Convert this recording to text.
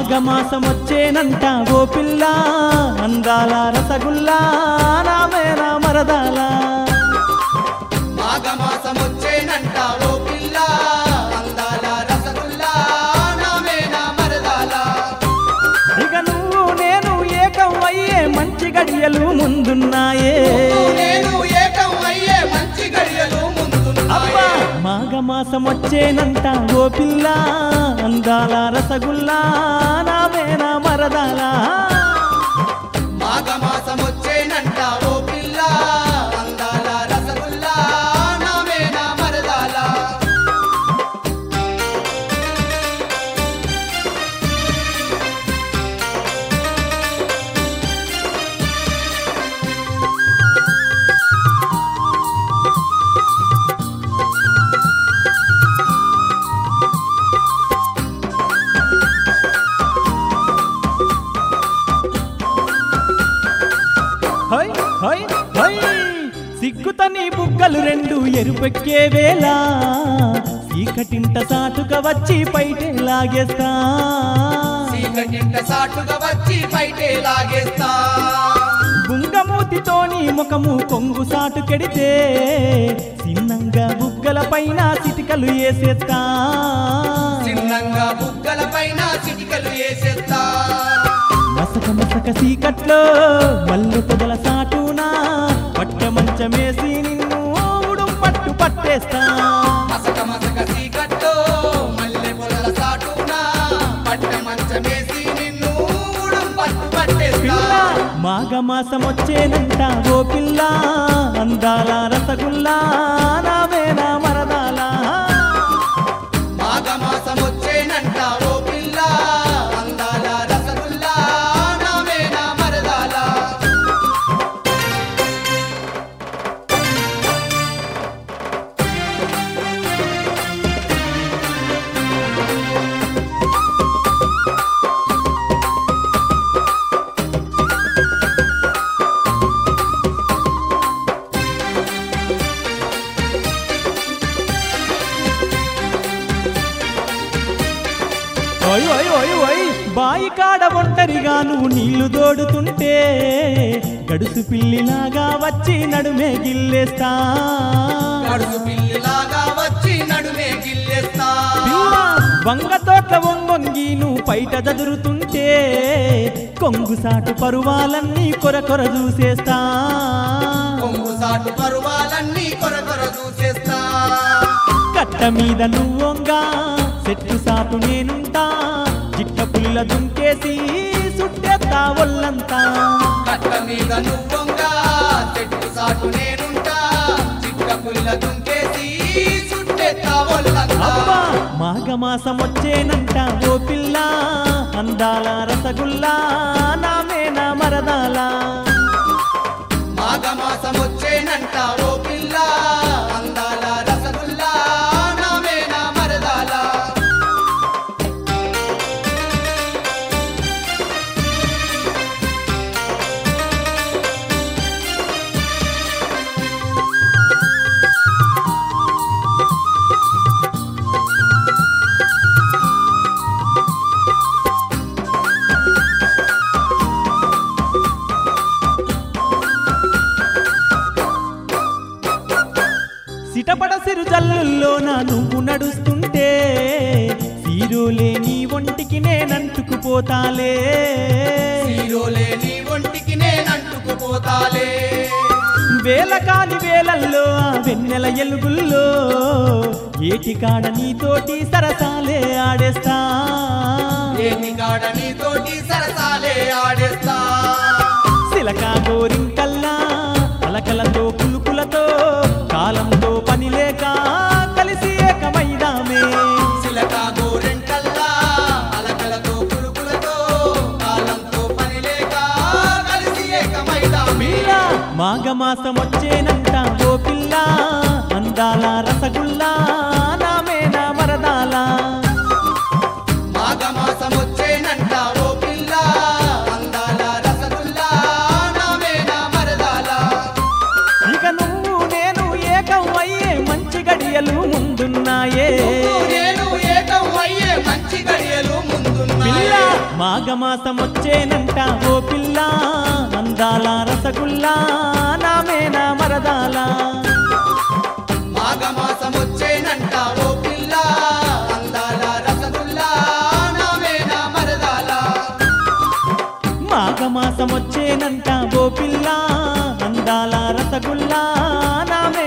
మాఘమాసం వచ్చేనంట ఓ పిల్ల అందాల రసగుల్లా నామేనా మరదాల మాఘమాసం వచ్చేనంట ఓ పిల్ల అందాల రసగుల్లా నామేనా మరదాల ఇక నువ్వు నేను ఏకం అయ్యే మంచి గడియలు ముందున్నాయే నేను ఏకం అయ్యే మంచి గడియలు అబ్బా ముందున్నాయి మాఘమాసం వచ్చేనంట ఓ పిల్ల అందాల రసగుల్లా నామేనా మరదాల మాఘమాసం వచ్చేనంట ఓ పిల్ల అందాల రసగుల్లా నామేనా మరదాల హై హై హై సిగ్గుతని బుగ్గలు రెండు ఎరుపెక్కే వేళ చీకటింట సాటుగా వచ్చి పైటే లాగేస్తా చీకటింట సాటుగా వచ్చి బయటే లాగేస్తా బుంగమూతితోని ముఖము కొంగు సాటు కెడితే చిన్నంగా బుగ్గల పైన చిటికలు వేసేస్తా చిన్నంగా బుగ్గల పైన చిటికలు వేసేస్తా మసక మసక సీకట్లో మల్లు పొదల సాటునా పట్ట మంచమేసి నిన్ను ఊడుం పట్టు పట్టేస్తా మసక మసక చీకట్లో మల్లె పొలల సాటున పట్ట మంచమేసి నిన్ను ఊడుం పట్టు పట్టేస్తా పిల్ల మాఘమాసం వచ్చేనంట ఓ పిల్ల అందాల రసగుల్లా నావేనా మరదాల మాఘమాసం వచ్చేనంట ఓ పిల్ల అందాల రసగుల్లా నామేనా మరదాల ఓయ్ ఓయ్ ఓయ్ ఓయ్ బాయి కాడ ఒంటరిగా నువ్వు నీళ్లు దోడుతుంటే గడుసు పిల్లిలాగా వచ్చి నడుమే గిల్లేస్తా కడుసు పిల్లిలాగా వచ్చి నడుమే గిల్లేస్తా పిల్ల వంగ తోట్ల వంగొంగి నువ్వు పైట దదురుతుంటే కొంగు సాటు పరువాలన్నీ కొర కొర చూసేస్తా కొంగు సాటు పరువాలన్నీ కొర కొర చూసేస్తా కట్ట మీద నువ్వొంగా చెట్టు సాటు నేనుంటా జిట్ట పుల్ల దుంకేసి సుట్టేస్తా ఒళ్ళంతా కట్ట మీద నువ్వొంగా చెట్టు సాటు నేనుంటా చిట్ట పుల్ల దుంకేసి సుట్టెత్తా ఒళ్ళంతా అబ్బా మాఘమాసం వచ్చేనంట ఓ పిల్ల అందాల రసగుల్లా నామేనా మరదాల మాఘమాసం వచ్చేనంట ఓ పిల్ల అందాల రసగుల్లా నామేనా మరదాల సిటపడ సిరు జల్లుల్లోన నువ్వు నడుస్తుంటే సీరోలే నీ ఒంటికి నేనంటుకుపోతాలే హీరోలే నీ ఒంటికి నేనంటుకుపోతాలే వేల కాని వేలల్లో ఆ వెన్నెల ఎలుగుల్లో ఏటికాడ నీతోటి సరసాలే ఆడేస్తా ఏటి కాడ నీతోటి సరసాలే ఆడేస్తా సిలకా గోరింకల్లా అలకలతో కులుకులతో కాలంతో పని లేక కలిసి ఏకమైదామే సిలకా గోరెంటల్లా అలకలతో పులుకులతో కాలంతో పని లేక కలిసి ఏకమైదామే పిల్ల మాఘమాసం వచ్చేనంట ఓ పిల్ల అందాల రసగుల్లా నామేనా మరదాల మాఘమాసం వచ్చేనంట ఓ పిల్ల అందాల రసగుల్లా నామేనా మరదాల ఇక నువ్వు నేను ఏకం అయ్యే మంచి గడియలు ముందున్నాయే నేను ఏకం అయ్యే మంచి గడియలు పిల్ల ముందున్నాయి మాఘమాసం వచ్చేనంట ఓ పిల్ల అందాల రసగుల్లా నామేనా మరదాల మాఘమాసం వచ్చేనంట ఓ పిల్ల అందాల రసగుల్లా నామేనా మరదాల మాఘమాసం వచ్చేనంట ఓ పిల్ల అందాల రసగుల్లా నామే